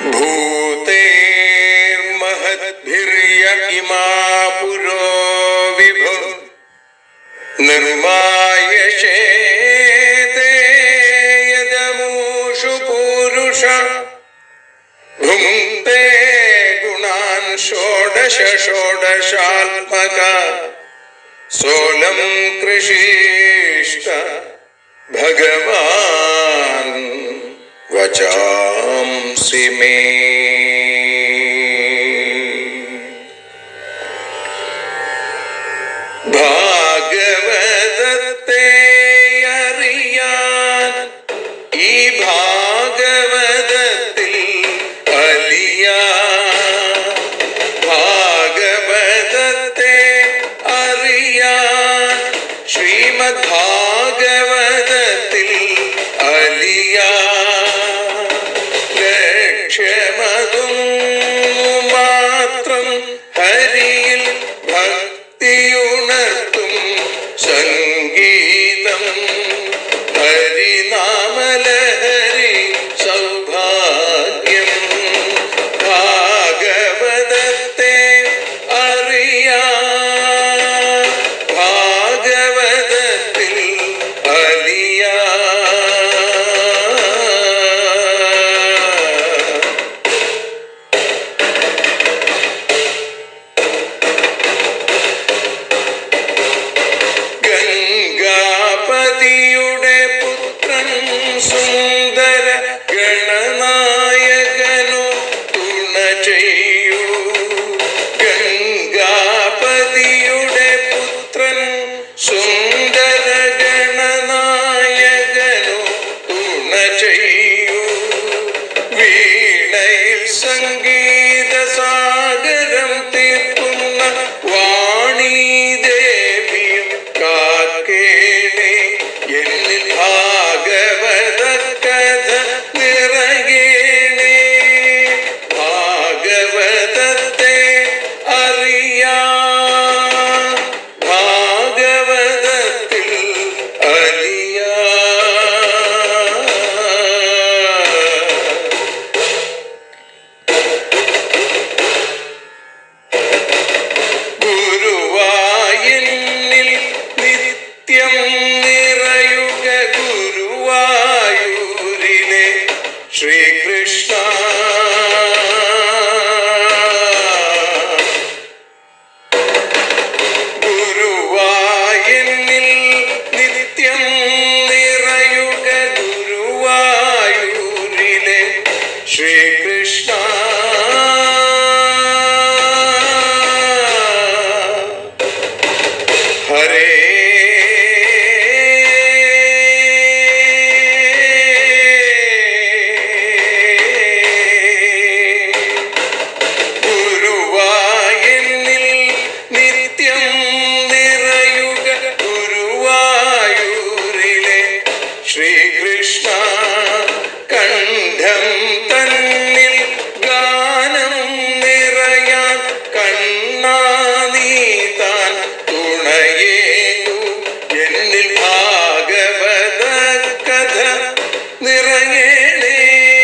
भूतेर्महद्भिर्य इमा पुरो विभु निर्मायशेते यदमूषु पूरुष भुङ्क्ते गुणान् षोडश षोडशात्मक सोलं कृषिष्ट भगवान् वचांसि मे ഭാഗവതത്തെ അറിയാൻ ഈ ഭാഗവതത്തിൽ അലിയാൻ ഭാഗവതത്തെ അറിയാൻ ശ്രീമദ് ഭാഗവതത്തിൽ അലിയാൻ ലക്ഷ്യമതും മാത്രം ഹരിയിൽ ഭക്തിയുണർത്തും സംഗീതം ഹരിനാമലഹരി സൗഭാഗ്യം ഭാഗവതത്തെ അറിയാ ഭാഗവതത്തിൽ അലിയാ ഗംഗാപതിയുടെ പുത്രൻ സുന്ദര ഗണനായകനു തുണ ചെയ്യൂ ഗംഗാപതിയുടെ പുത്രൻ സുന്ദര ഗണനായകനു തുണ ചെയ്യൂ വീണയിൽ സംഗീത സാഗരം തീർക്കുന്ന വാണി ദേവിയും കാക്കേണേ എന്നിൽ ഭാഗവത കഥ നിറയേണേ ഭാഗവതത്തെ അറിയാ ഭാഗവതത്തിൽ അലിയാ ഗുരുവായൂരിൽ നിത്യം നിറയുക ഗുരുവായൂരിലെ ശ്രീകൃഷ്ണ ഗുരുവായൂരിൽ നിത്യം നിറയുക ഗുരുവായൂരിലെ ശ്രീകൃഷ്ണ ഹരേ ഗുരുവായൂരിൽ നിത്യം നിറയുക ഗുരുവായൂരിലെ ശ്രീകൃഷ്ണ കണ്ഠം തന്നിൽ ഗാനം നിറയാൻ കണ്ണാ നീ താൻ തുണയേകു എന്നിൽ ഭാഗവത കഥ നിറയണേ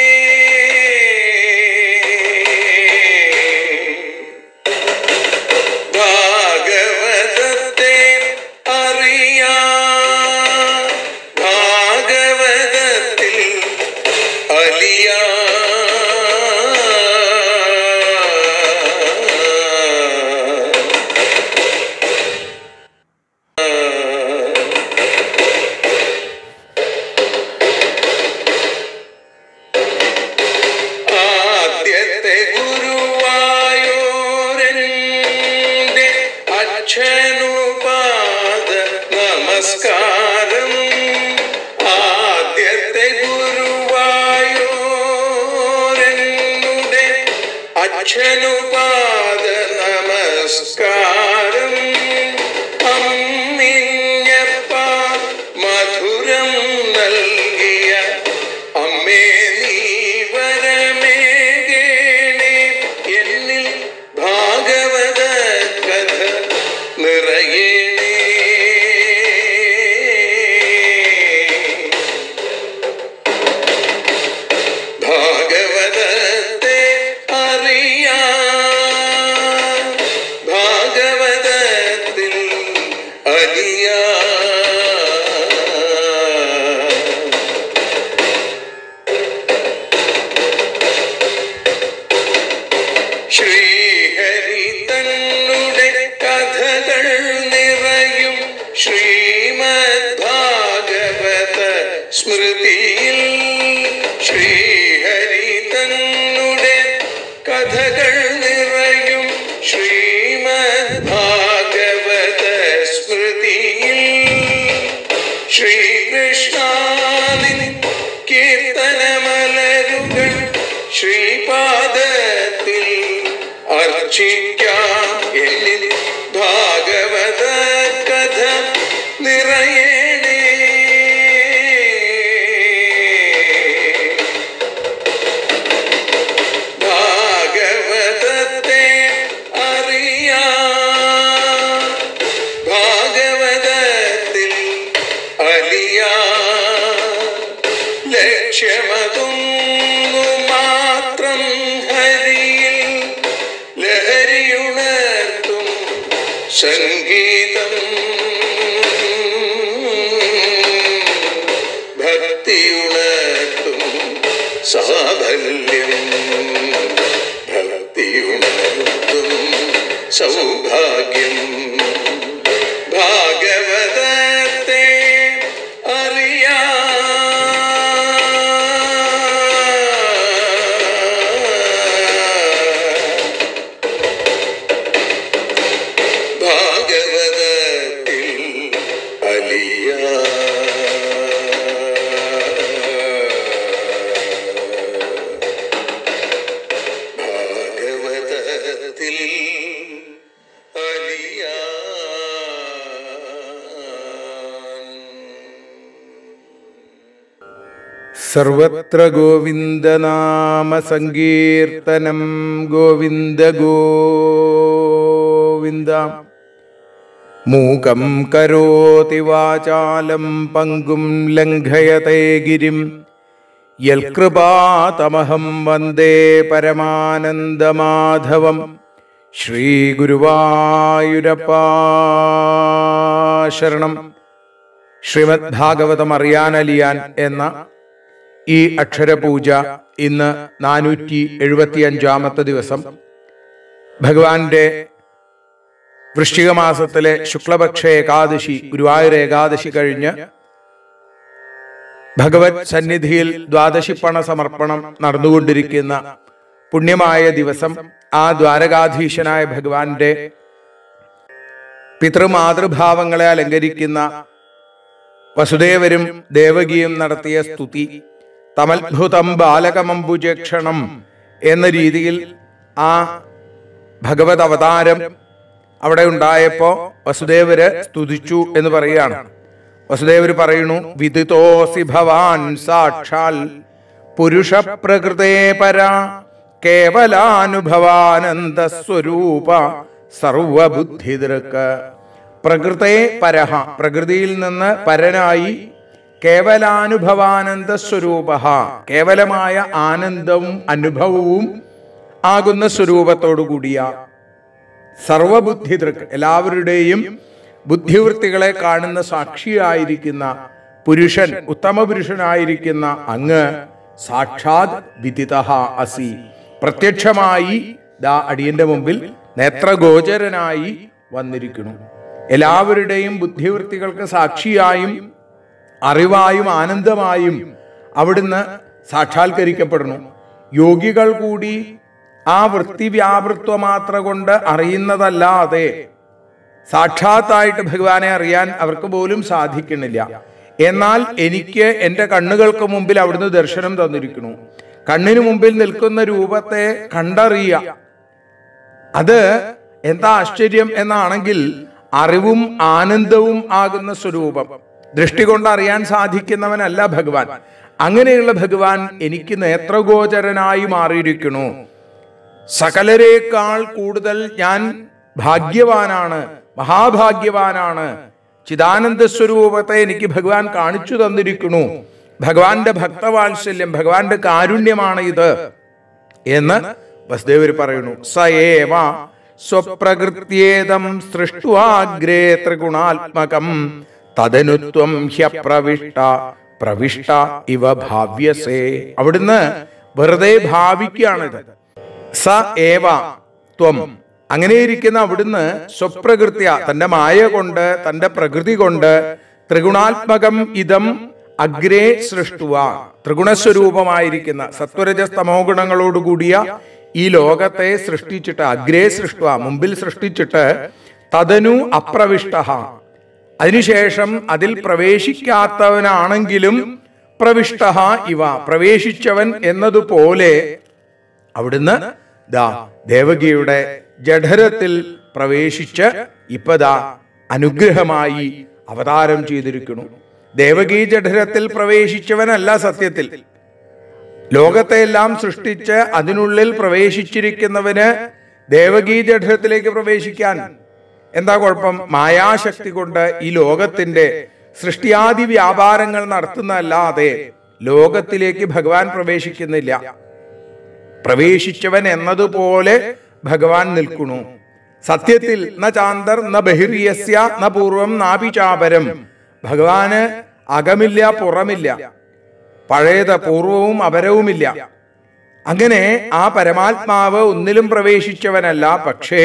ഭാഗവതത്തെ അറിയാ ഭാഗവതത്തിൽ അലിയാ ആദ്യത്തെ ഗുരുവായൂരന്റെ അച്ഛനുപാദ നമസ്കാരം ആദ്യത്തെ ഗുരുവായൂരനുടെ അച്ഛനുപാദ നമസ്കാരം അമ്മിഞ്ഞപ്പ മധുരം നൽകിയ അമ്മേ നീ വരമേകേണേ എന്നിൽ ഭാഗവത കഥ നിറയേണേ ഭാഗവതത്തെ അലിയ ശ്രീഹരി തന്നുടെ കഥകൾ നിറയും ശ്രീമദ് ഭാഗവത സ്മൃതിയിൽ ശ്രീഹരി തന്നുടെ കഥകൾ നിറയും ശ്രീമദ് ഭാഗവത സ്മൃതിയിൽ ശ്രീകൃഷ്ണാദിൻ കീർത്തനമലരുകൾ ശ്രീപാദത്തിൽ അർച്ചിക്കാം എന്നിൽ ഭാഗവത കഥ നിറയണേ ഭാഗവതത്തെ അറിയാം ഭാഗവതത്തിൽ അലിയ ലക്ഷ്യമതൊന്നു മാത്രം ഹരിയിൽ ലഹരിയുണർത്തും സംഗീതം ഭക്തിയുണർത്തും സാഫല്യം ഭക്തിയുണർത്തും സൗഭാഗ്യം ഭാഗവതത്തെ അറിയാ ഭാഗവതത്തിൽ അലിയ ഭാഗവതത്തിൽ അലിയ സർവത്ര ഗോവിന്ദനാമ സങ്കീർത്തനം ഗോവിന്ദ ഗോവിന്ദ മൂകം കരോതി വാചാലം പങ്കും ലംഘയത്തെ ഗിരിം യൽകൃപാതമഹം വന്ദേ പരമാനന്ദമാധവം ശ്രീഗുരുവായൂരപ്പാ ശരണം ശ്രീമദ് ഭാഗവതം അറിയാനലിയാൻ എന്ന ഈ അക്ഷരപൂജ ഇന്ന് നാനൂറ്റി എഴുപത്തി അഞ്ചാമത്തെ ദിവസം ഭഗവാന്റെ വൃശ്ചിക മാസത്തിലെ ശുക്ലപക്ഷ ഏകാദശി ഗുരുവായൂർ ഏകാദശി കഴിഞ്ഞ് ഭഗവത് സന്നിധിയിൽ ദ്വാദശിപ്പണ സമർപ്പണം നടന്നുകൊണ്ടിരിക്കുന്ന പുണ്യമായ ദിവസം ആ ദ്വാരകാധീശനായ ഭഗവാന്റെ പിതൃമാതൃഭാവങ്ങളെ അലങ്കരിക്കുന്ന വസുദേവരും ദേവകിയും നടത്തിയ സ്തുതി തമത്ഭുതം ബാലകമംബുജക്ഷണം എന്ന രീതിയിൽ ആ ഭഗവത് അവതാരം അവിടെ ഉണ്ടായപ്പോ വസുദേവര് സ്തുതിച്ചു എന്ന് പറയുകയാണ് വസുദേവര് പറയുന്നു വിദിതോസി ഭവാൻ സാക്ഷാൽ പുരുഷ പ്രകൃതേ പര കേവലാനുഭവാനന്ദ സ്വരൂപ സർവബുദ്ധിദൃക്ക് പ്രകൃതേ പരഹ പ്രകൃതിയിൽ നിന്ന് പരനായി കേവലാനുഭവാനന്ദ സ്വരൂപ കേവലമായ ആനന്ദവും അനുഭവവും ആകുന്ന സ്വരൂപത്തോടു കൂടിയ സർവബുദ്ധിദൃക് എല്ലാവരുടെയും ബുദ്ധിവൃത്തികളെ കാണുന്ന സാക്ഷിയായിരിക്കുന്ന പുരുഷൻ ഉത്തമ പുരുഷനായിരിക്കുന്ന അങ്ങ് സാക്ഷാത് വിദിത അസി പ്രത്യക്ഷമായി ദാ അടിയന്റെ മുമ്പിൽ നേത്രഗോചരനായി വന്നിരിക്കുന്നു എല്ലാവരുടെയും ബുദ്ധിവൃത്തികൾക്ക് സാക്ഷിയായും അറിവായും ആനന്ദമായും അവിടുന്ന് സാക്ഷാത്കരിക്കപ്പെടുന്നു യോഗികൾ കൂടി ആ വൃത്തിവ്യാപൃത്വമാത്ര കൊണ്ട് അറിയുന്നതല്ലാതെ സാക്ഷാത്തായിട്ട് ഭഗവാനെ അറിയാൻ അവർക്ക് പോലും സാധിക്കുന്നില്ല എന്നാൽ എനിക്ക് എൻ്റെ കണ്ണുകൾക്ക് മുമ്പിൽ അവിടുന്ന് ദർശനം തന്നിരിക്കുന്നു കണ്ണിന് മുമ്പിൽ നിൽക്കുന്ന രൂപത്തെ കണ്ടറിയുക അത് എന്താ ആശ്ചര്യം എന്നാണെങ്കിൽ അറിവും ആനന്ദവും ആകുന്ന സ്വരൂപം ദൃഷ്ടി കൊണ്ട് അറിയാൻ സാധിക്കുന്നവനല്ല ഭഗവാൻ അങ്ങനെയുള്ള ഭഗവാൻ എനിക്ക് നേത്രഗോചരനായി മാറിയിരിക്കുന്നു സകലരേക്കാൾ കൂടുതൽ ഞാൻ ഭാഗ്യവാനാണ് മഹാഭാഗ്യവാനാണ് ചിദാനന്ദ സ്വരൂപത്തെ എനിക്ക് ഭഗവാൻ കാണിച്ചു തന്നിരിക്കുന്നു ഭഗവാന്റെ ഭക്തവാത്സല്യം ഭഗവാന്റെ കാരുണ്യമാണ് ഇത് എന്ന് വസുദേവർ പറയുന്നു സയേവ സ്വപ്രകൃത്യേതം സൃഷ്ടുവാഗ്രേ ത്രിഗുണാത്മകം തദനുത്വം ഹ്യപ്രവിഷ്ട പ്രവിഷ്ട ഇവ ഭാവ്യസേ അവിടുന്ന് വെറുതെ ഭാവിക്കുകയാണിത് സ ഏവ ത്വം അങ്ങനെയിരിക്കുന്ന അവിടുന്ന് സ്വപ്രകൃത്യ തന്റെ മായ കൊണ്ട് തന്റെ പ്രകൃതി കൊണ്ട് ത്രിഗുണാത്മകം ഇതം അഗ്രേ സൃഷ്ടുവ ത്രിഗുണസ്വരൂപമായിരിക്കുന്ന സത്വരജസ്തമോ ഗുണങ്ങളോടുകൂടിയ ഈ ലോകത്തെ സൃഷ്ടിച്ചിട്ട് അഗ്രേ സൃഷ്ടുവ മുമ്പിൽ സൃഷ്ടിച്ചിട്ട് തദനു അപ്രവിഷ്ട അതിനുശേഷം അതിൽ പ്രവേശിക്കാത്തവനാണെങ്കിലും പ്രവിഷ്ട ഇവ പ്രവേശിച്ചവൻ എന്നതുപോലെ അവിടുന്ന് ദാ ദേവകിയുടെ ജഠരത്തിൽ പ്രവേശിച്ച് ഇപ്പതാ അനുഗ്രഹമായി അവതാരം ചെയ്തിരിക്കുന്നു ദേവകീ ജഠരത്തിൽ പ്രവേശിച്ചവനല്ല സത്യത്തിൽ ലോകത്തെയെല്ലാം സൃഷ്ടിച്ച് അതിനുള്ളിൽ പ്രവേശിച്ചിരിക്കുന്നവന് ദേവകീ ജഠരത്തിലേക്ക് പ്രവേശിക്കാൻ എന്താ കുഴപ്പം മായാശക്തി കൊണ്ട് ഈ ലോകത്തിന്റെ സൃഷ്ടിയാദി വ്യാപാരങ്ങൾ നടത്തുന്നതല്ലാതെ ലോകത്തിലേക്ക് ഭഗവാൻ പ്രവേശിക്കുന്നില്ല പ്രവേശിച്ചവൻ എന്നതുപോലെ ഭഗവാൻ നിൽക്കുന്നു സത്യത്തിൽ ന ചാന്തർ ന ബഹിര്യസ്യ ന പൂർവം നാപിചാപരം ഭഗവാന് അകമില്ല പുറമില്ല പഴയത് പൂർവവും അപരവുമില്ല അങ്ങനെ ആ പരമാത്മാവ് ഒന്നിലും പ്രവേശിച്ചവനല്ല പക്ഷേ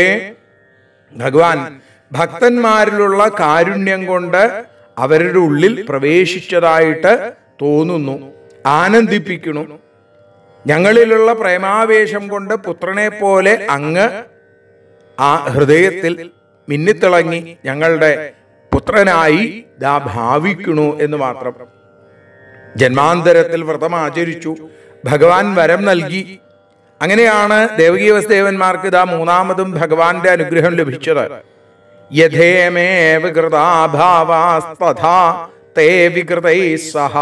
ഭഗവാൻ ഭക്തന്മാരിലുള്ള കാരുണ്യം കൊണ്ട് അവരുടെ ഉള്ളിൽ പ്രവേശിച്ചതായിട്ട് തോന്നുന്നു ആനന്ദിപ്പിക്കുന്നു ഞങ്ങളിലുള്ള പ്രേമാവേശം കൊണ്ട് പുത്രനെ പോലെ അങ്ങ് ആ ഹൃദയത്തിൽ മിന്നിത്തിളങ്ങി ഞങ്ങളുടെ പുത്രനായി ദാ ഭാവിക്കണു എന്ന് മാത്രം ജന്മാന്തരത്തിൽ വ്രതം ആചരിച്ചു ഭഗവാൻ വരം നൽകി അങ്ങനെയാണ് ദേവകീ വസുദേവന്മാർക്ക് ഇതാ മൂന്നാമതും ഭഗവാന്റെ അനുഗ്രഹം ലഭിച്ചത് യഥേമേ വികൃതാഭാവാസ്തഥാ തേ വികൃതൈ സഹ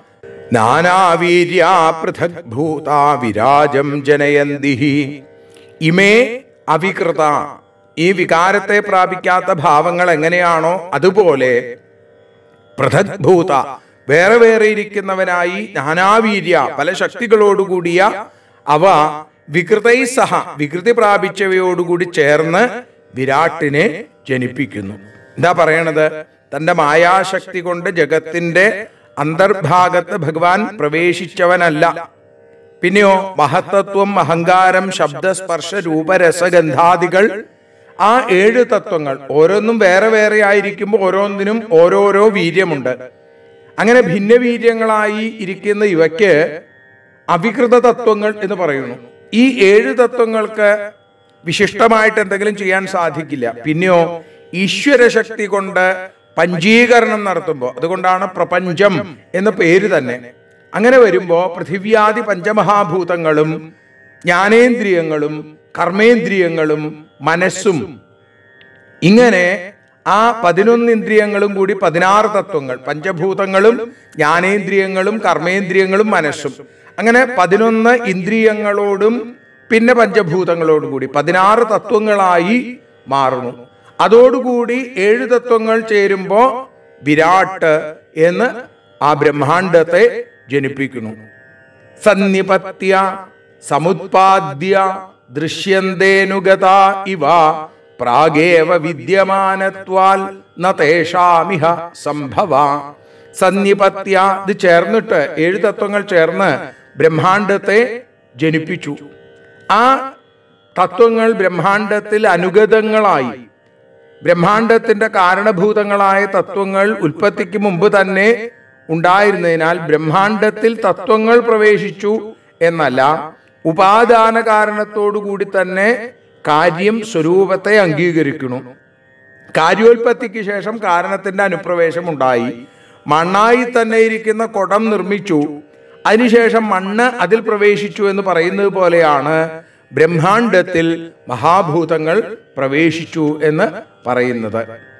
നാനാവീര്യാ പൃഥക് ഭൂതാ വിരാജം ജനയന്തി ഇമേ അവികൃത ഈ വികാരത്തെ പ്രാപിക്കാത്ത ഭാവങ്ങൾ എങ്ങനെയാണോ അതുപോലെ പൃഥക്ഭൂത വേറെ വേറെ ഇരിക്കുന്നവനായി നാനാവീര്യ പല ശക്തികളോടുകൂടിയ അവ വികൃതൈ സഹ വികൃതി പ്രാപിച്ചവയോടുകൂടി ചേർന്ന് വിരാട്ടിനെ ജനിപ്പിക്കുന്നു എന്താ പറയണത് തന്റെ മായാശക്തി കൊണ്ട് ജഗത്തിന്റെ അന്തർഭാഗത്ത് ഭഗവാൻ പ്രവേശിച്ചവനല്ല പിന്നെയോ മഹത്തത്വം അഹങ്കാരം ശബ്ദസ്പർശ രൂപരസഗന്ധാദികൾ ആ ഏഴ് തത്വങ്ങൾ ഓരോന്നും വേറെ വേറെ ആയിരിക്കുമ്പോൾ ഓരോന്നിനും ഓരോരോ വീര്യമുണ്ട് അങ്ങനെ ഭിന്നവീര്യങ്ങളായി ഇരിക്കുന്ന ഇവയ്ക്ക് അവികൃത തത്വങ്ങൾ എന്ന് പറയുന്നു ഈ ഏഴ് തത്വങ്ങൾക്ക് വിശിഷ്ടമായിട്ട് എന്തെങ്കിലും ചെയ്യാൻ സാധിക്കില്ല പിന്നെയോ ഈശ്വരശക്തി കൊണ്ട് പഞ്ചീകരണം നടത്തുമ്പോൾ അതുകൊണ്ടാണ് പ്രപഞ്ചം എന്ന പേര് തന്നെ അങ്ങനെ വരുമ്പോൾ പൃഥിവ്യാദി പഞ്ചമഹാഭൂതങ്ങളും ജ്ഞാനേന്ദ്രിയങ്ങളും കർമ്മേന്ദ്രിയങ്ങളും മനസ്സും ഇങ്ങനെ ആ പതിനൊന്ന് ഇന്ദ്രിയങ്ങളും കൂടി പതിനാറ് തത്വങ്ങൾ പഞ്ചഭൂതങ്ങളും ജ്ഞാനേന്ദ്രിയങ്ങളും കർമ്മേന്ദ്രിയങ്ങളും മനസ്സും അങ്ങനെ പതിനൊന്ന് ഇന്ദ്രിയങ്ങളോടും പിന്നെ പഞ്ചഭൂതങ്ങളോടും കൂടി പതിനാറ് തത്വങ്ങളായി മാറുന്നു അതോടുകൂടി ഏഴ് തത്വങ്ങൾ ചേരുമ്പോ വിരാട്ട് എന്ന് ആ ബ്രഹ്മാണ്ടത്തെ ജനിപ്പിക്കുന്നു സന്നിപത്യ സമുത്പാദ്യ ദൃശ്യന്തേനുഗത ഇവ പ്രാഗേവ വിദ്യമാനത്വാൽ ന തേഷാമിഹ സംഭവ സന്നിപത്യ ഇത് ചേർന്നിട്ട് ഏഴ് തത്വങ്ങൾ ചേർന്ന് ബ്രഹ്മാണ്ടത്തെ ജനിപ്പിച്ചു ആ തത്വങ്ങൾ ബ്രഹ്മാണ്ടത്തിൽ അനുഗതങ്ങളായി ബ്രഹ്മാണ്ടത്തിന്റെ കാരണഭൂതങ്ങളായ തത്വങ്ങൾ ഉൽപ്പത്തിക്ക് മുമ്പ് തന്നെ ഉണ്ടായിരുന്നതിനാൽ ബ്രഹ്മാണ്ടത്തിൽ തത്വങ്ങൾ പ്രവേശിച്ചു എന്നല്ല ഉപാദാന കാരണത്തോടു കൂടി തന്നെ കാര്യം സ്വരൂപത്തെ അംഗീകരിക്കുന്നു കാര്യോൽപ്പത്തിക്ക് ശേഷം കാരണത്തിന്റെ അനുപ്രവേശം ഉണ്ടായി മണ്ണായി തന്നെ ഇരിക്കുന്ന കുടം നിർമ്മിച്ചു അതിനുശേഷം മണ്ണ് അതിൽ പ്രവേശിച്ചു എന്ന് പറയുന്നത് പോലെയാണ് ബ്രഹ്മാണ്ടത്തിൽ മഹാഭൂതങ്ങൾ പ്രവേശിച്ചു എന്ന് പറയുന്നത്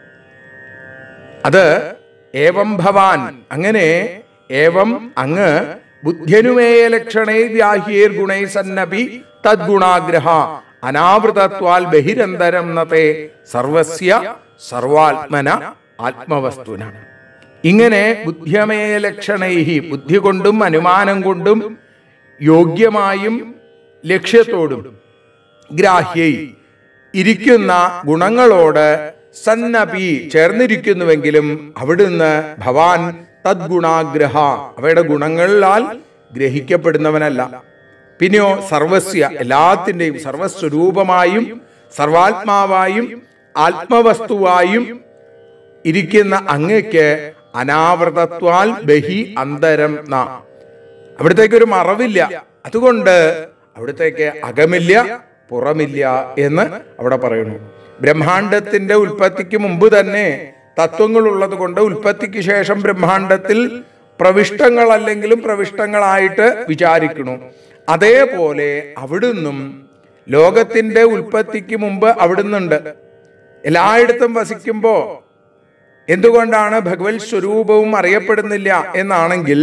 അത് ഏവം ഭവാൻ അങ്ങനെ ഏവം അങ്ങ് ബുദ്ധ്യനുമേയ ലക്ഷണേ വ്യാഹ്യേർ ഗുണൈ സന്നപി തദ്ഗുണാഗ്രഹ അനാവൃതത്വാൽ ബഹിരന്തരം നത്തെ സർവസ്യ സർവാത്മന ആത്മവസ്തുന ഇങ്ങനെ ബുദ്ധ്യമേയ ലക്ഷണൈഹി ബുദ്ധി കൊണ്ടും അനുമാനം കൊണ്ടും യോഗ്യമായും ലക്ഷ്യത്തോടും ഗ്രാഹ്യൈ ഇരിക്കുന്ന ഗുണങ്ങളോട് സന്നപി ചേർന്നിരിക്കുന്നുവെങ്കിലും അവിടുന്ന് ഭവാൻ തദ്ഗുണാഗ്രഹ അവയുടെ ഗുണങ്ങളാൽ ഗ്രഹിക്കപ്പെടുന്നവനല്ല പിന്നെയോ സർവസ്യ എല്ലാത്തിൻ്റെയും സർവസ്വരൂപമായും സർവാത്മാവായും ആത്മവസ്തുവായും ഇരിക്കുന്ന അങ്ങയ്ക്ക് അനാവൃതത്വാൽ ബഹി അന്തരം ന അവിടത്തേക്ക് ഒരു മറവില്ല അതുകൊണ്ട് അവിടത്തേക്ക് അകമില്ല പുറമില്ല എന്ന് അവിടെ പറയുന്നു ബ്രഹ്മാണ്ടത്തിന്റെ ഉൽപ്പത്തിക്ക് മുമ്പ് തന്നെ തത്വങ്ങൾ ഉള്ളത് കൊണ്ട് ഉൽപ്പത്തിക്ക് ശേഷം ബ്രഹ്മാണ്ടത്തിൽ പ്രവിഷ്ടങ്ങൾ അല്ലെങ്കിലും പ്രവിഷ്ടങ്ങളായിട്ട് വിചാരിക്കണു അതേപോലെ അവിടുന്നും ലോകത്തിന്റെ ഉൽപ്പത്തിക്ക് മുമ്പ് അവിടുന്നുണ്ട് എല്ലായിടത്തും വസിക്കുമ്പോ എന്തുകൊണ്ടാണ് ഭഗവത് സ്വരൂപവും അറിയപ്പെടുന്നില്ല എന്നാണെങ്കിൽ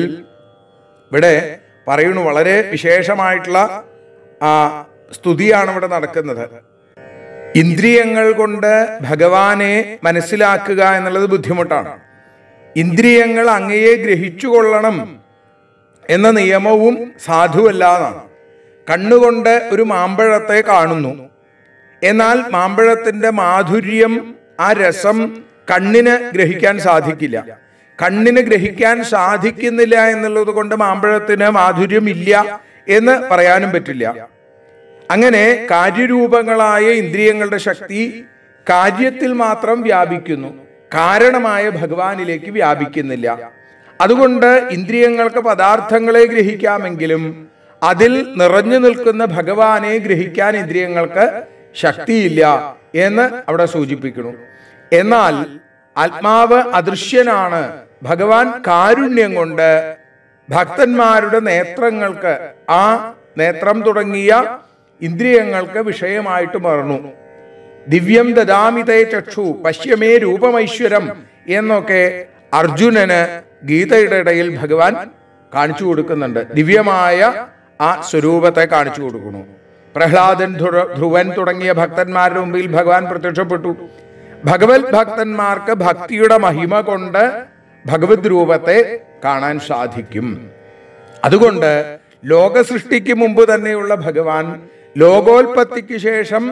ഇവിടെ പറയുന്നു വളരെ വിശേഷമായിട്ടുള്ള ആ സ്തുതിയാണ് ഇവിടെ നടക്കുന്നത് ഇന്ദ്രിയങ്ങൾ കൊണ്ട് ഭഗവാനെ മനസ്സിലാക്കുക എന്നുള്ളത് ബുദ്ധിമുട്ടാണ് ഇന്ദ്രിയങ്ങൾ അങ്ങയെ ഗ്രഹിച്ചുകൊള്ളണം എന്ന നിയമവും സാധുവല്ലാതാണ് കണ്ണുകൊണ്ട് ഒരു മാമ്പഴത്തെ കാണുന്നു എന്നാൽ മാമ്പഴത്തിന്റെ മാധുര്യം ആ രസം കണ്ണിന് ഗ്രഹിക്കാൻ സാധിക്കില്ല കണ്ണിന് ഗ്രഹിക്കാൻ സാധിക്കുന്നില്ല എന്നുള്ളത് കൊണ്ട് മാമ്പഴത്തിന് മാധുര്യം ഇല്ല എന്ന് പറയാനും പറ്റില്ല അങ്ങനെ കാര്യരൂപങ്ങളായ ഇന്ദ്രിയങ്ങളുടെ ശക്തി കാര്യത്തിൽ മാത്രം വ്യാപിക്കുന്നു കാരണമായ ഭഗവാനിലേക്ക് വ്യാപിക്കുന്നില്ല അതുകൊണ്ട് ഇന്ദ്രിയങ്ങൾക്ക് പദാർത്ഥങ്ങളെ ഗ്രഹിക്കാമെങ്കിലും അതിൽ നിറഞ്ഞു നിൽക്കുന്ന ഭഗവാനെ ഗ്രഹിക്കാൻ ഇന്ദ്രിയങ്ങൾക്ക് ശക്തിയില്ല എന്ന് അവിടെ സൂചിപ്പിക്കുന്നു എന്നാൽ ആത്മാവ് അദൃശ്യനാണ് ഭഗവാൻ കാരുണ്യം കൊണ്ട് ഭക്തന്മാരുടെ നേത്രങ്ങൾക്ക് ആ നേത്രം തുടങ്ങിയ ഇന്ദ്രിയങ്ങൾക്ക് വിഷയമായിട്ട് മാറുന്നു ദിവ്യം ദദാമിതേ ചക്ഷു പശ്യമേ രൂപമൈശ്വരം എന്നൊക്കെ അർജുനന് ഗീതയുടെ ഇടയിൽ ഭഗവാൻ കാണിച്ചു കൊടുക്കുന്നുണ്ട് ദിവ്യമായ ആ സ്വരൂപത്തെ കാണിച്ചു കൊടുക്കുന്നു പ്രഹ്ലാദൻ ധ്രു- ധ്രുവൻ തുടങ്ങിയ ഭക്തന്മാരുടെ മുമ്പിൽ ഭഗവാൻ പ്രത്യക്ഷപ്പെട്ടു ഭഗവത് ഭക്തന്മാർക്ക് ഭക്തിയുടെ മഹിമ കൊണ്ട് ഭഗവത് രൂപത്തെ കാണാൻ സാധിക്കും അതുകൊണ്ട് ലോക സൃഷ്ടിക്ക് മുമ്പ് തന്നെയുള്ള ഭഗവാൻ ലോകോൽപത്തിക്ക് ശേഷം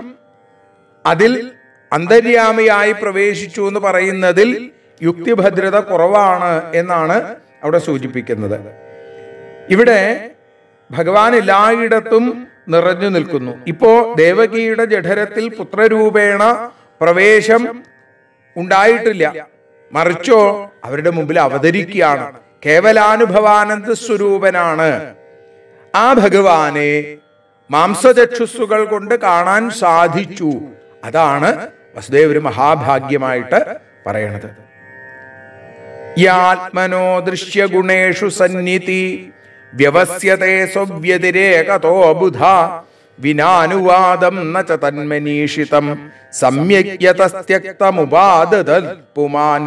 അതിൽ അന്തര്യാമിയായി പ്രവേശിച്ചു എന്ന് പറയുന്നതിൽ യുക്തിഭദ്രത കുറവാണ് എന്നാണ് അവിടെ സൂചിപ്പിക്കുന്നത് ഇവിടെ ഭഗവാൻ എല്ലായിടത്തും നിറഞ്ഞു നിൽക്കുന്നു ഇപ്പോ ദേവകിയുടെ ജഠരത്തിൽ പുത്രരൂപേണ പ്രവേശം ഉണ്ടായിട്ടില്ല മറിച്ചോ അവരുടെ മുമ്പിൽ അവതരിക്കുകയാണ് കേവലാനുഭവാനന്ദ സ്വരൂപനാണ് ആ ഭഗവാനെ മാംസചക്ഷുസ്സുകൾ കൊണ്ട് കാണാൻ സാധിച്ചു അതാണ് വസുദേവ ഒരു മഹാഭാഗ്യമായിട്ട് പറയണത് യാത്മനോ ദൃശ്യഗുണേഷു സന്നിധി വ്യവസ്യത്തെ സ്വവ്യതിരേകതോ ബുധ വിനാനുവാദം ന ച തന്മനീഷിതം സമ്യക്യതസ്ത്യക്തമുപാദതൽ പുമാൻ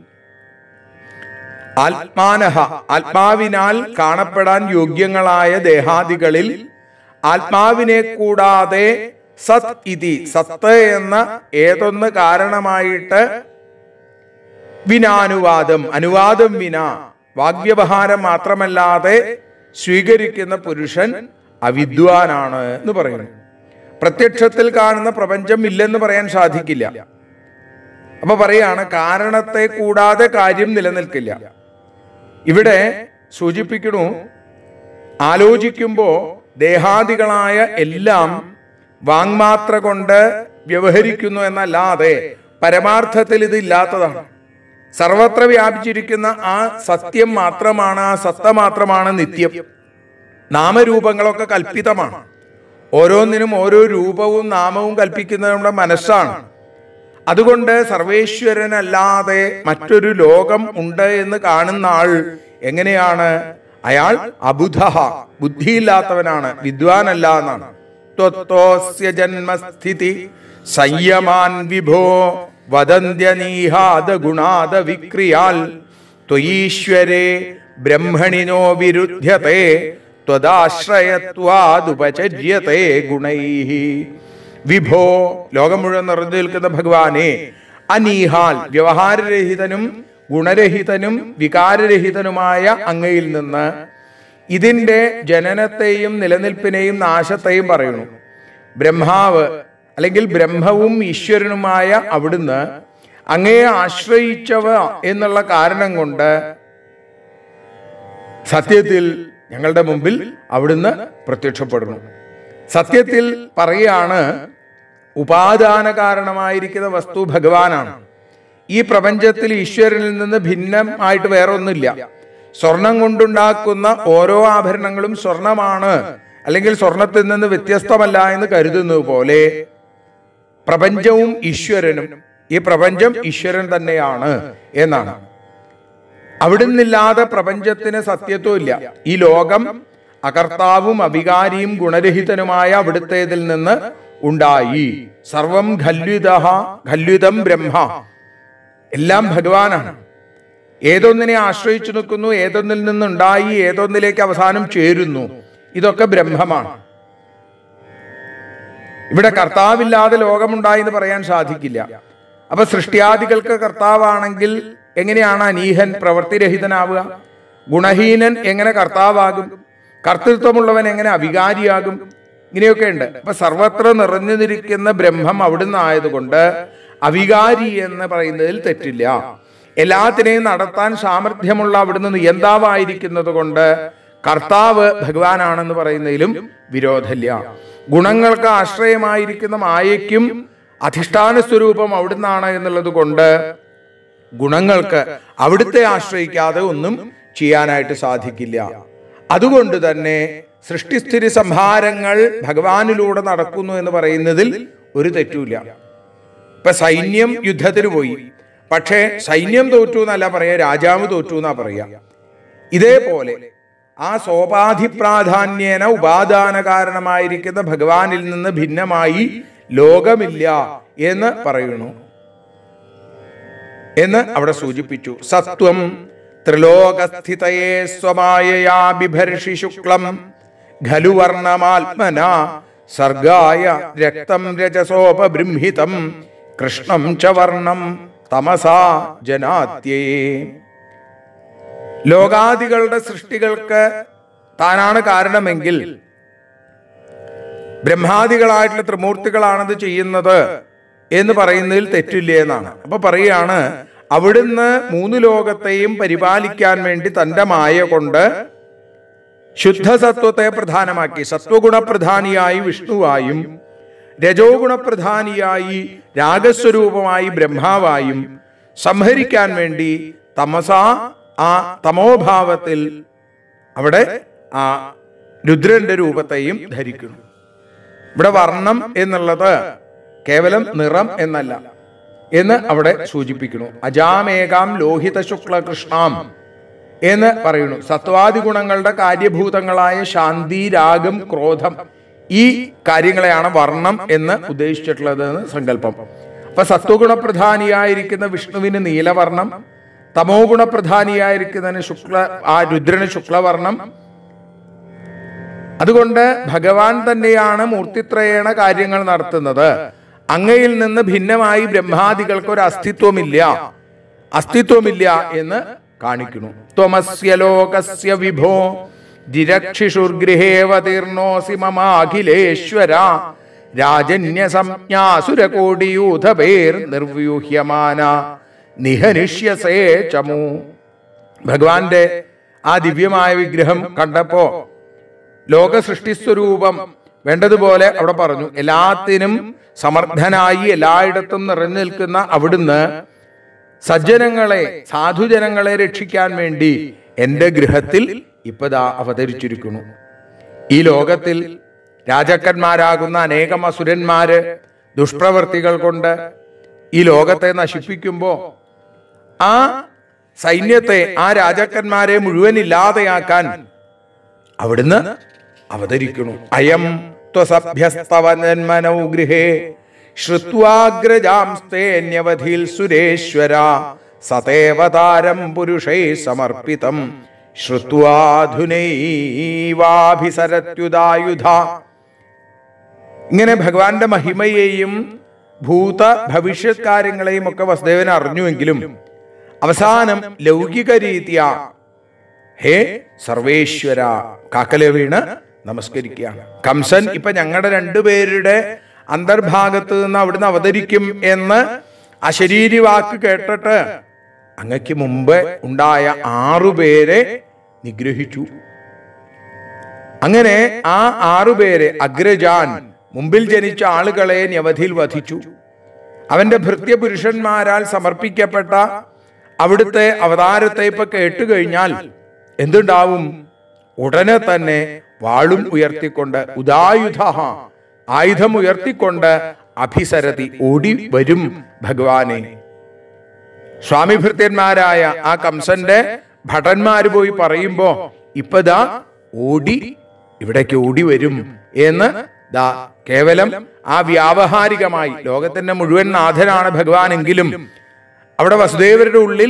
ആത്മാനഹ ആത്മാവിനാൽ കാണപ്പെടാൻ യോഗ്യങ്ങളായ ദേഹാദികളിൽ ആത്മാവിനെ കൂടാതെ സത് ഇതി സത്ത് എന്ന ഏതൊന്ന് കാരണമായിട്ട് വിനാനുവാദം അനുവാദം വിന വാഗ്വ്യവഹാരം മാത്രമല്ലാതെ സ്വീകരിക്കുന്ന പുരുഷൻ അവിദ്വാനാണ് എന്ന് പറയുന്നു പ്രത്യക്ഷത്തിൽ കാണുന്ന പ്രപഞ്ചം ഇല്ലെന്ന് പറയാൻ സാധിക്കില്ല അപ്പൊ പറയാണ് കാരണത്തെ കൂടാതെ കാര്യം നിലനിൽക്കില്ല ഇവിടെ സൂചിപ്പിക്കണു ആലോചിക്കുമ്പോ ദേഹാദികളായ എല്ലാം വാങ്മാത്ര കൊണ്ട് വ്യവഹരിക്കുന്നു എന്നല്ലാതെ പരമാർത്ഥത്തിൽ ഇത് ഇല്ലാത്തതാണ് സർവത്ര വ്യാപിച്ചിരിക്കുന്ന ആ സത്യം മാത്രമാണ് ആ സത്ത മാത്രമാണ് നിത്യം നാമരൂപങ്ങളൊക്കെ കൽപ്പിതമാണ് ഓരോന്നിനും ഓരോ രൂപവും നാമവും കൽപ്പിക്കുന്നത് നമ്മുടെ മനസ്സാണ് അതുകൊണ്ട് സർവേശ്വരനല്ലാതെ മറ്റൊരു ലോകം ഉണ്ട് എന്ന് കാണുന്ന ആൾ എങ്ങനെയാണ് അയാൾ അബുധ ബുദ്ധിയില്ലാത്തവനാണ് വിദ്വാനല്ല എന്നാണ് ത്വത്തോസ്യ ജന്മസ്ഥിതി സംയമാൻ വിഭോ വദന്ത്യനീഹാദ ഗുണാദ വിക്രിയാൽ ത്വയീശ്വരേ ബ്രഹ്മണിനോ വിരുദ്ധ്യത്തെ ത്വദാശ്രയത്വാദുപചര്യത്തെ ഗുണൈഃ വിഭോ ലോകം മുഴുവൻ നിറഞ്ഞു നിൽക്കുന്ന ഭഗവാനെ അനീഹാൽ വ്യവഹാരരഹിതനും ഗുണരഹിതനും വികാരരഹിതനുമായ അങ്ങയിൽ നിന്ന് ഇതിന്റെ ജനനത്തെയും നിലനിൽപ്പിനെയും നാശത്തെയും പറയുന്നു ബ്രഹ്മാവ് അല്ലെങ്കിൽ ബ്രഹ്മവും ഈശ്വരനുമായ അവിടുന്ന് അങ്ങയെ ആശ്രയിച്ചവ എന്നുള്ള കാരണം കൊണ്ട് സത്യത്തിൽ ഞങ്ങളുടെ മുമ്പിൽ അവിടുന്ന് പ്രത്യക്ഷപ്പെടുന്നു സത്യത്തിൽ പറയാണ് ഉപാദാന കാരണമായിരിക്കുന്ന വസ്തു ഭഗവാനാണ് ഈ പ്രപഞ്ചത്തിൽ ഈശ്വരനിൽ നിന്ന് ഭിന്നമായിട്ട് വേറെ ഒന്നുമില്ല സ്വർണം കൊണ്ടുണ്ടാക്കുന്ന ഓരോ ആഭരണങ്ങളും സ്വർണമാണ് അല്ലെങ്കിൽ സ്വർണത്തിൽ നിന്ന് വ്യത്യസ്തമല്ല എന്ന് കരുതുന്നത് പോലെ പ്രപഞ്ചവും ഈശ്വരനും ഈ പ്രപഞ്ചം ഈശ്വരൻ തന്നെയാണ് എന്നാണ് അവിടുന്നില്ലാതെ പ്രപഞ്ചത്തിന് സത്യത്വമില്ല ഈ ലോകം അകർത്താവും അവികാരിയും ഗുണരഹിതനുമായ അവിടുത്തേതിൽ നിന്ന് ഉണ്ടായി സർവം ഖല്യുത ഖല്യുതം ബ്രഹ്മ എല്ലാം ഭഗവാനാണ് ഏതൊന്നിനെ ആശ്രയിച്ചു നിൽക്കുന്നു ഏതൊന്നിൽ നിന്നുണ്ടായി ഏതൊന്നിലേക്ക് അവസാനം ചേരുന്നു ഇതൊക്കെ ബ്രഹ്മമാണ് ഇവിടെ കർത്താവില്ലാതെ ലോകമുണ്ടായി എന്ന് പറയാൻ സാധിക്കില്ല അപ്പൊ സൃഷ്ടിയാദികൾക്ക് കർത്താവാണെങ്കിൽ എങ്ങനെയാണ് അനീഹൻ പ്രവൃത്തിരഹിതനാവുക ഗുണഹീനൻ എങ്ങനെ കർത്താവാകും കർത്തൃത്വമുള്ളവൻ എങ്ങനെ അവികാരിയാകും ഇങ്ങനെയൊക്കെ ഉണ്ട് അപ്പൊ സർവത്ര നിറഞ്ഞു നിൽക്കുന്ന ബ്രഹ്മം അവിടുന്ന് ആയതുകൊണ്ട് അവികാരി എന്ന് പറയുന്നതിൽ തെറ്റില്ല എല്ലാത്തിനെയും നടത്താൻ സാമർഥ്യമുള്ള അവിടുന്ന് നിയന്താവായിരിക്കുന്നത് കൊണ്ട് കർത്താവ് ഭഗവാനാണെന്ന് പറയുന്നതിലും വിരോധമില്ല ഗുണങ്ങൾക്ക് ആശ്രയമായിരിക്കുന്ന മായയ്ക്കും അധിഷ്ഠാന സ്വരൂപം അവിടുന്നാണ് എന്നുള്ളത് കൊണ്ട് ഗുണങ്ങൾക്ക് അവിടുത്തെ ആശ്രയിക്കാതെ ഒന്നും ചെയ്യാനായിട്ട് സാധിക്കില്ല അതുകൊണ്ട് തന്നെ സൃഷ്ടിസ്ഥിതി സംഹാരങ്ങൾ ഭഗവാനിലൂടെ നടക്കുന്നു എന്ന് പറയുന്നതിൽ ഒരു തെറ്റുമില്ല ഇപ്പൊ സൈന്യം യുദ്ധത്തിന് പോയി പക്ഷേ സൈന്യം തോറ്റു എന്നല്ല പറയാ രാജാവ് തോറ്റു എന്നാ പറയാ ഇതേപോലെ ആ സോപാധിപ്രാധാന്യേന ഉപാദാന കാരണമായിരിക്കുന്ന ഭഗവാനിൽ നിന്ന് ഭിന്നമായി ലോകമില്ല എന്ന് പറയുന്നു എന്ന് അവിടെ സൂചിപ്പിച്ചു സത്വം ത്രിലോകസ്ഥിതയെ സ്വമായയാ ബിഭർഷി ശുക്ലം ഖലു വർണ്ണമാത്മന സർഗായ രക്തം രജസോപബൃംഹിതം കൃഷ്ണം ച വർണ്ണം തമസാ ജനാത്യേ ലോകാദികളുടെ സൃഷ്ടികൾക്ക് താനാണ് കാരണമെങ്കിൽ ബ്രഹ്മാദികളായിട്ടുള്ള ത്രിമൂർത്തികളാണത് ചെയ്യുന്നത് എന്ന് പറയുന്നതിൽ തെറ്റില്ല എന്നാണ് അപ്പൊ പറയാണ് അവിടുന്ന് മൂന്ന് ലോകത്തെയും പരിപാലിക്കാൻ വേണ്ടി തന്റെ മായ കൊണ്ട് ശുദ്ധസത്വത്തെ പ്രധാനമാക്കി സത്വഗുണപ്രധാനിയായി വിഷ്ണുവായും രജോ ഗുണപ്രധാനിയായി രാഗസ്വരൂപമായി ബ്രഹ്മാവായും സംഹരിക്കാൻ വേണ്ടി തമസ ആ തമോഭാവത്തിൽ അവിടെ ആ രുദ്രന്റെ രൂപത്തെയും ധരിക്കുന്നു ഇവിടെ വർണ്ണം എന്നുള്ളത് കേവലം നിറം എന്നല്ല എന്ന് അവിടെ സൂചിപ്പിക്കുന്നു അജാമേകാം ലോഹിത ശുക്ല കൃഷ്ണാം എന്ന് പറയുന്നു സത്വാദി ഗുണങ്ങളുടെ കാര്യഭൂതങ്ങളായ ശാന്തി രാഗം ക്രോധം ഈ കാര്യങ്ങളെയാണ് വർണ്ണം എന്ന് ഉദ്ദേശിച്ചിട്ടുള്ളത് എന്ന് സങ്കല്പം അപ്പൊ സത്വഗുണപ്രധാനിയായിരിക്കുന്ന വിഷ്ണുവിന് നീലവർണ്ണം തമോ ഗുണപ്രധാനിയായിരിക്കുന്നതിന് ശുക്ല ആ രുദ്രന് ശുക്ലവർണ്ണം അതുകൊണ്ട് ഭഗവാൻ തന്നെയാണ് മൂർത്തിത്രയേണ കാര്യങ്ങൾ നടത്തുന്നത് അങ്ങയിൽ നിന്ന് ഭിന്നമായി ബ്രഹ്മാദികൾക്ക് ഒരു അസ്തിത്വമില്ല അസ്തിത്വമില്ല എന്ന് കാണിക്കുന്നു ത്വമസ്യ ലോകസ്യ വിഭോ ജിരക്ഷിഷുർഗൃഹേവതീർണോസി മമാഖിലേശ്വര രാജന്യ സംജ്ഞാസുരകോടിയൂഥപേർ നിർവ്യൂഹ്യമാന നിഹനിഷ്യസേ ചമു ഭഗവാന്റെ ആ ദിവ്യമായ വിഗ്രഹം കണ്ടപ്പോ ലോക സൃഷ്ടിസ്വരൂപം വേണ്ടതുപോലെ അവിടെ പറഞ്ഞു എല്ലാത്തിനും സമർത്ഥനായി എല്ലായിടത്തും നിറഞ്ഞു നിൽക്കുന്ന അവിടുന്ന് സജ്ജനങ്ങളെ സാധുജനങ്ങളെ രക്ഷിക്കാൻ വേണ്ടി എന്റെ ഗൃഹത്തിൽ ഇപ്പതാ അവതരിച്ചിരിക്കുന്നു ഈ ലോകത്തിൽ രാജാക്കന്മാരാകുന്ന അനേകം അസുരന്മാര് ദുഷ്പ്രവർത്തികൾ കൊണ്ട് ഈ ലോകത്തെ നശിപ്പിക്കുമ്പോ ആ സൈന്യത്തെ ആ രാജാക്കന്മാരെ മുഴുവൻ ഇല്ലാതെയാക്കാൻ അവിടുന്ന് അവതരിക്കുന്നു അയം ത്വസഭ്യസ്തവന്മനൗ ഗൃഹേ ശ്രുത്വാഗ്രജാംസ്തേന്യവധിൽ സുരേശ്വര സതേവതാരം പുരുഷൈ സമർപ്പിതം ശ്രുത്വാധുനൈവാഭിസരത്യുദായുധ ഇങ്ങനെ ഭഗവാന്റെ മഹിമയെയും ഭൂത ഭവിഷ്യത് കാര്യങ്ങളെയും ഒക്കെ വസുദേവൻ അറിഞ്ഞുവെങ്കിലും അവസാനം ലൗകിക രീതിയ ഹേ സർവേശ്വര കാക്കല വീണ് നമസ്കരിക്കുകയാണ് കംസൻ ഇപ്പൊ ഞങ്ങളുടെ രണ്ടുപേരുടെ അന്തർഭാഗത്ത് നിന്ന് അവിടുന്ന് അവതരിക്കും എന്ന് അശരീരി വാക്ക് കേട്ടിട്ട് അങ്ങക്ക് മുമ്പ് ഉണ്ടായ ആറുപേരെ നിഗ്രഹിച്ചു അങ്ങനെ ആ ആറുപേരെ അഗ്രജാൻ മുമ്പിൽ ജനിച്ച ആളുകളെ നിരവധിയിൽ വധിച്ചു അവന്റെ ഭൃത്യപുരുഷന്മാരാൽ സമർപ്പിക്കപ്പെട്ട അവിടുത്തെ അവതാരത്തെ ഇപ്പൊ കേട്ടുകഴിഞ്ഞാൽ എന്തുണ്ടാവും ഉടനെ തന്നെ വാളും ഉയർത്തിക്കൊണ്ട് ഉദായുധ ആയുധം ഉയർത്തിക്കൊണ്ട് അഭിസരതി ഓടി വരും ഭഗവാനെ സ്വാമി ഭൃത്യന്മാരായ ആ കംസന്റെ ഭടന്മാര് പോയി പറയുമ്പോ ഇപ്പതാ ഓടി ഇവിടേക്ക് ഓടി വരും എന്ന് ദാ കേവലം ആ വ്യാവഹാരികമായി ലോകത്തിന്റെ മുഴുവൻ നാഥനാണ് ഭഗവാനെങ്കിലും അവിടെ വസുദേവരുടെ ഉള്ളിൽ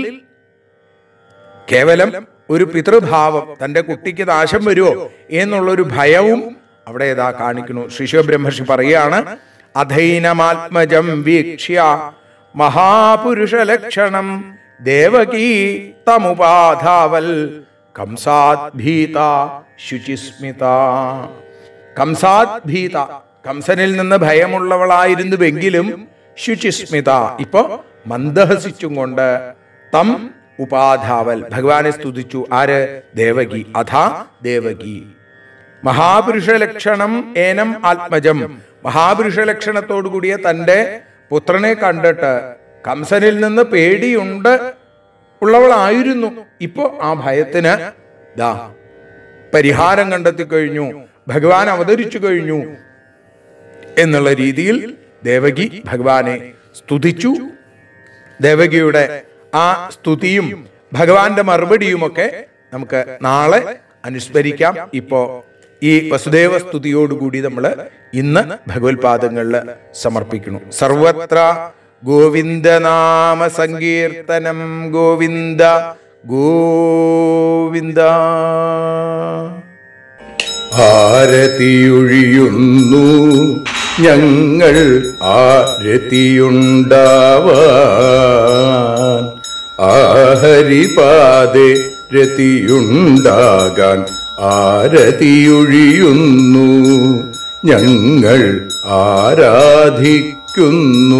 കേവലം ഒരു പിതൃഭാവം തന്റെ കുട്ടിക്ക് നാശം വരുമോ എന്നുള്ളൊരു ഭയവും അവിടെ ഇതാ കാണിക്കുന്നു ശ്രീശോ ബ്രഹ്മർഷി പറയാണ് അധൈനമാത്മജം വീക്ഷ്യ മഹാപുരുഷ ലക്ഷണം ദേവകീ തമുപാധാവൽ കംസാത് ഭീത ശുചിസ്മിത കംസാത് ഭീത കംസനിൽ നിന്ന് ഭയമുള്ളവളായിരുന്നുവെങ്കിലും ശുചിസ്മിത ഇപ്പോ മന്ദഹസിച്ചും കൊണ്ട് തം ഉപാധാവൽ ഭഗവാനെ സ്തുതിച്ചു ആര് ദേവകി അഥാ ദേവകി മഹാപുരുഷ ലക്ഷണം ഏനം ആത്മജം മഹാപുരുഷ ലക്ഷണത്തോടു കൂടിയ തന്റെ പുത്രനെ കണ്ടിട്ട് കംസനിൽ നിന്ന് പേടിയുണ്ട് ഉള്ളവളായിരുന്നു ഇപ്പോ ആ ഭയത്തിന് ദാ പരിഹാരം കണ്ടെത്തി കഴിഞ്ഞു ഭഗവാൻ അവതരിച്ചു കഴിഞ്ഞു എന്നുള്ള രീതിയിൽ ദേവകി ഭഗവാനെ സ്തുതിച്ചു ദേവകിയുടെ ആ സ്തുതിയും ഭഗവാന്റെ മറുപടിയുമൊക്കെ നമുക്ക് നാളെ അനുസ്മരിക്കാം ഇപ്പോ ഈ വസുദേവ സ്തുതിയോടുകൂടി നമ്മൾ ഇന്ന് ഭഗവത്പാദങ്ങളിൽ സമർപ്പിക്കുന്നു സർവത്ര ഗോവിന്ദനാമ സങ്കീർത്തനം ഗോവിന്ദ ഗോവിന്ദ ആരതിയൊഴിയുന്നു ഞങ്ങൾ ആരതിയുണ്ടാവാൻ ആഹരിപാതെ രതിയുണ്ടാകാൻ ആരതിയൊഴിയുന്നു ഞങ്ങൾ ആരാധിക്കുന്നു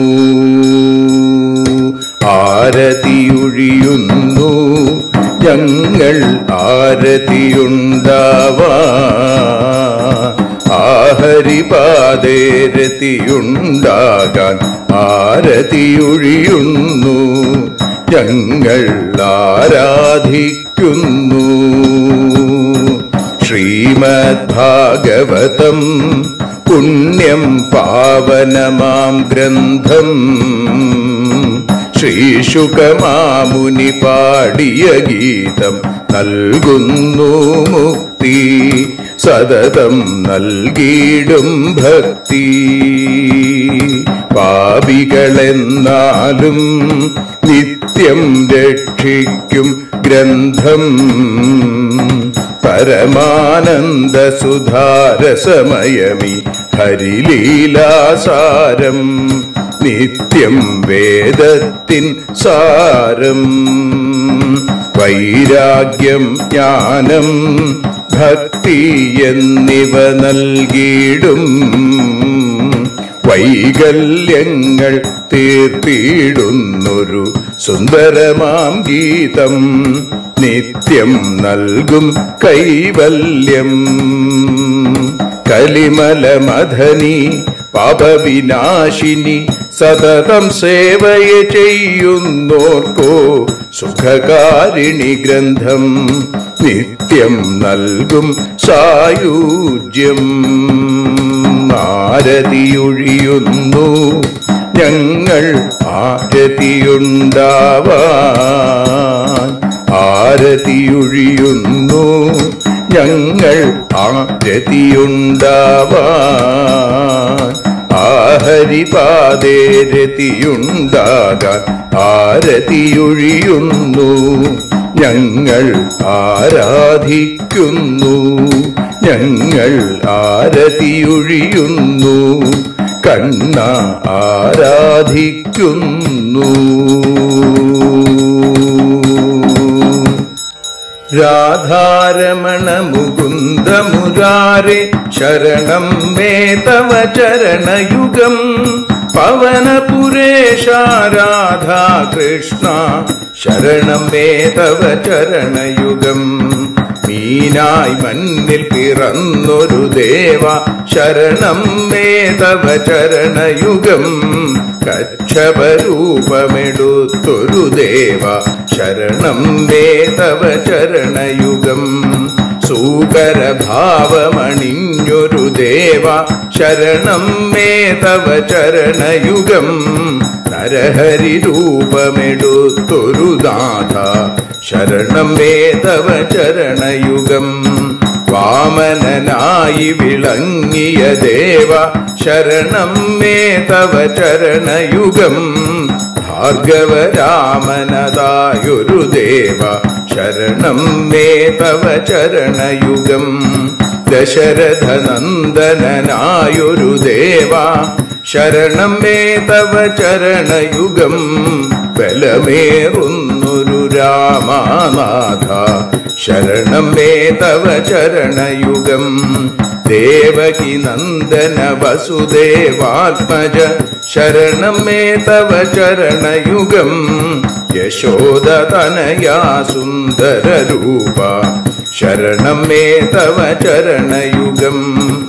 ആരതിയൊഴിയുന്നു ഞങ്ങൾ ആരതിയുണ്ടാവാൻ ആഹരിപാതേ രതിയുണ്ടാകാൻ ആരതിയൊഴിയുന്നു ഞങ്ങൾ ആരാധിക്കുന്നു ശ്രീമദ് ഭാഗവതം പുണ്യം പാവനമാം ഗ്രന്ഥം ശ്രീശുകമാമുനി പാടിയ ഗീതം നൽകുന്നു മുക്തി സതതം നൽകിയിടും ഭക്തി പാപികളെന്നാലും നിത്യം രക്ഷിക്കും ഗ്രന്ഥം പരമാനന്ദ സുധാരസമയമി ഹരിലീലാസാരം നിത്യം വേദത്തിൻ സാരം വൈരാഗ്യം ജ്ഞാനം ഭക്തി എന്നിവ നൽകിയിടും വൈകല്യങ്ങൾ തീർത്തിയിടുന്നൊരു സുന്ദരമാം ഗീതം നിത്യം നൽകും കൈവല്യം കലിമലമധനി പാപവിനാശിനി സതതം സേവയ ചെയ്യുന്നോർക്കോ സുഖകാരിണി ഗ്രന്ഥം നിത്യം നൽകും സായുജ്യം ആരതിയൊഴിയുന്നു ഞങ്ങൾ ആരതിയുണ്ടാവാൻ ആരതിയൊഴിയുന്നു ഞങ്ങൾ ആരതിയുണ്ടാവാൻ ആഹരിപാതേ രതിയുണ്ടാകാൻ ആരതിയൊഴിയുന്നു ഞങ്ങൾ ആരാധിക്കുന്നു ഞങ്ങൾ ആരതിയൊഴിയുന്നു കണ്ണ ആരാധിക്കുന്നു രാധാരമണ മുകുന്ദ മുരാരെ ശരണം മേ തവ ചരണയുഗം പവനപുരേശ രാധാ കൃഷ്ണ ശരണം മേ തവ ചരണയുഗം മീനായി മണ്ണിൽ പിറന്നൊരു ദേവ ശരണം മേ തവ ചരണയുഗം കക്ഷപരൂപമെടുത്തൊരു ദേവ ശരണം മേ തവ ചരണയുഗം സൂകരഭാവമണിഞ്ഞൊരു ദേവ ശരണം മേ തവ ചരണയുഗം നരഹരി രൂപമെടുത്തൊരു നാഥ ശരണം മേ തവ ചരണയുഗം വാമനനായി വിളങ്ങിയ ദേവ ശരണം മേ തവ ചരണയുഗം ഭാർഗവരാമനതായൊരു ദേവ ശരണം മേ തവ ചരണയുഗം ദശരഥനന്ദനായൊരു ദേവ ശരണം മേ തവ ചരണയുഗം ബലമേറുന്നൊരു രാമനാഥ ശരണം മേ തവ ചരണയുഗം ദേവകി നന്ദന വസുദേവാത്മജ ശരണം മേ തവ ചരണയുഗം യശോദതനയാ സുന്ദര രൂപ ശരണം മേ തവ ചരണയുഗം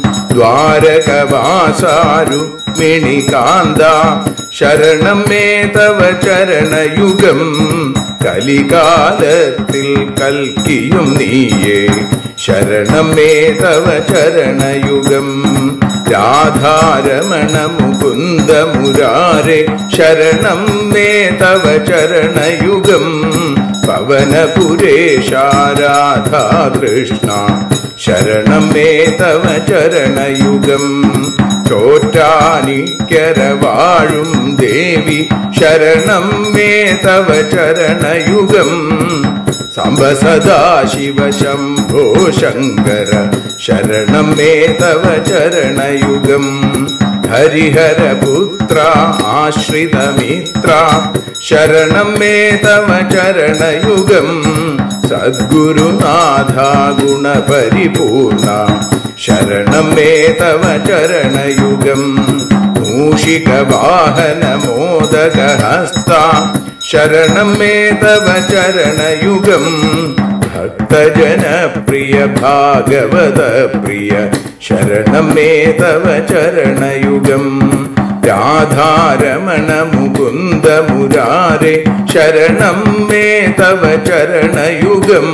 ദ്വാരകവാസാരു മിണികാന്ത ശരണം മേ തവ ചരണയുഗം കലികാലത്തിൽ കൽക്കിയും നീയേ ശരണം മേ തവ ചരണയുഗം രാധാരമണ മുകുന്ദ മുരാരെ ശരണം മേ തവ ചരണയുഗം പവനപുരേശ രാധാ കൃഷ്ണ ശരണം മേ തവ ചരണയുഗം ചോറ്റാനിക്കര വാഴും ദേവി ശരണം മേ തവ ചരണയുഗം സാംബ സദാശിവ ശംഭോ ശങ്കര ശരണം മേ തവ ചരണയുഗം ഹരിഹരപുത്ര ആശ്രിതമിത്ര ശരണം മേ തവ ചരണയുഗം സദ്ഗുരുനാഥ ഗുണപരിപൂർണ ശരണം മേ തവ ചരണയുഗം മൂഷിക വാഹന മോദകഹസ്ത ശരണം മേ തവ ചരണയുഗം ഭക്തജനപ്രിയ ഭാഗവത പ്രിയ ശരണം മേ തവ ചരണയുഗം രാധാരമണ മുകുന്ദ മുരാരെ ശരണം മേ തവ ചരണയുഗം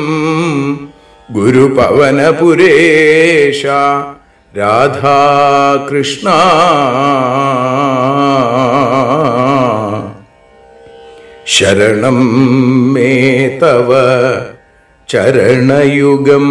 ഗുരുപവനപുരേശ രാധാകൃഷ്ണ ശരണം മേ തവ ചരണയുഗം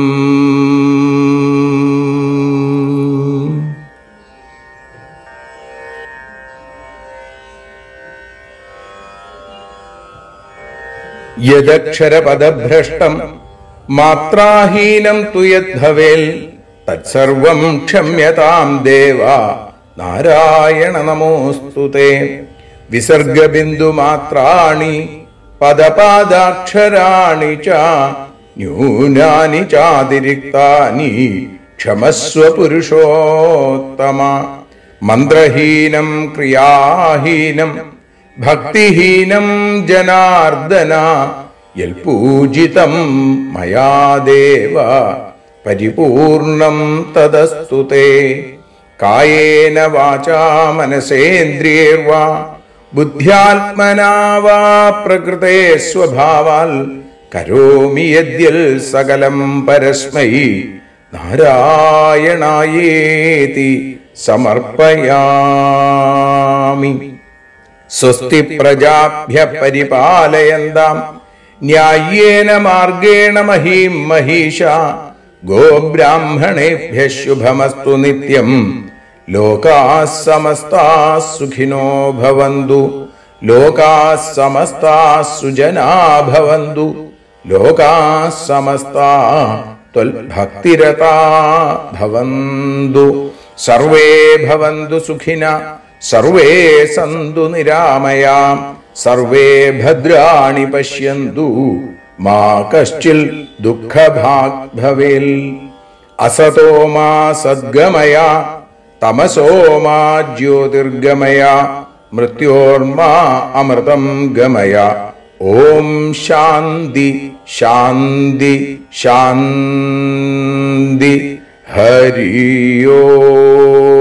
യദക്ഷരപദഭ്രഷ്ടം മാത്രാഹീനം തു യദ്ഭവേൽ തത്സർവം ക്ഷമ്യതാം ദേവ നാരായണ നമോസ്തു തേ വിസർഗബിന്ദുമാത്രാണി പദപാദാക്ഷരാണി ച ന്യൂനാനി ചാതിരിക്താനി ക്ഷമസ്വ പുരുഷോത്തമ മന്ത്രഹീനം ക്രിയാഹീനം ഭക്തിഹീനം ജനാർദ്ദന യൽപൂജിതം മയാ ദേവ പരിപൂർണം തദസ്തു തേ കായേന വാചാ മനസേന്ദ്രിയേർവാ ബുദ്ധ്യാത്മനാ വാ പ്രകൃതേ സ്വഭാവാൽ കരോമി യദ്യൽ സകലം പരസ്മൈ നാരായണായേതി സമർപ്പയാമി സ്വസ്തി പ്രജാഭ്യ പരിപാലയന്താം ന്യായേന മാർഗേണ മഹീം മഹീഷ ഗോബ്രാഹ്മണേഭ്യ ശുഭമസ്തു നിത്യം ലോകാ സമസ്താ സുഖിനോ ഭവന്തു ലോകാ സമസ്താ സുജനാ ഭവന്തു ലോകാ സമസ്താ ത്വൽഭക്തിരതാ ഭവന്തു സർവേ ഭവന്തു സുഖിന സർവേ സന്തു നിരാമയാം സർവേ ഭദ്രാണി പശ്യന്തു മാ കശ്ചിൽ ദുഃഖഭാഗ് ഭവേൽ അസതോ മാ സദ്ഗമയ തമസോ മാ ജ്യോതിർഗമയ മൃത്യോർമാ അമൃതം ഗമയ ഓം ശാന്തി ശാന്തി ശാന്തി ഹരിയോ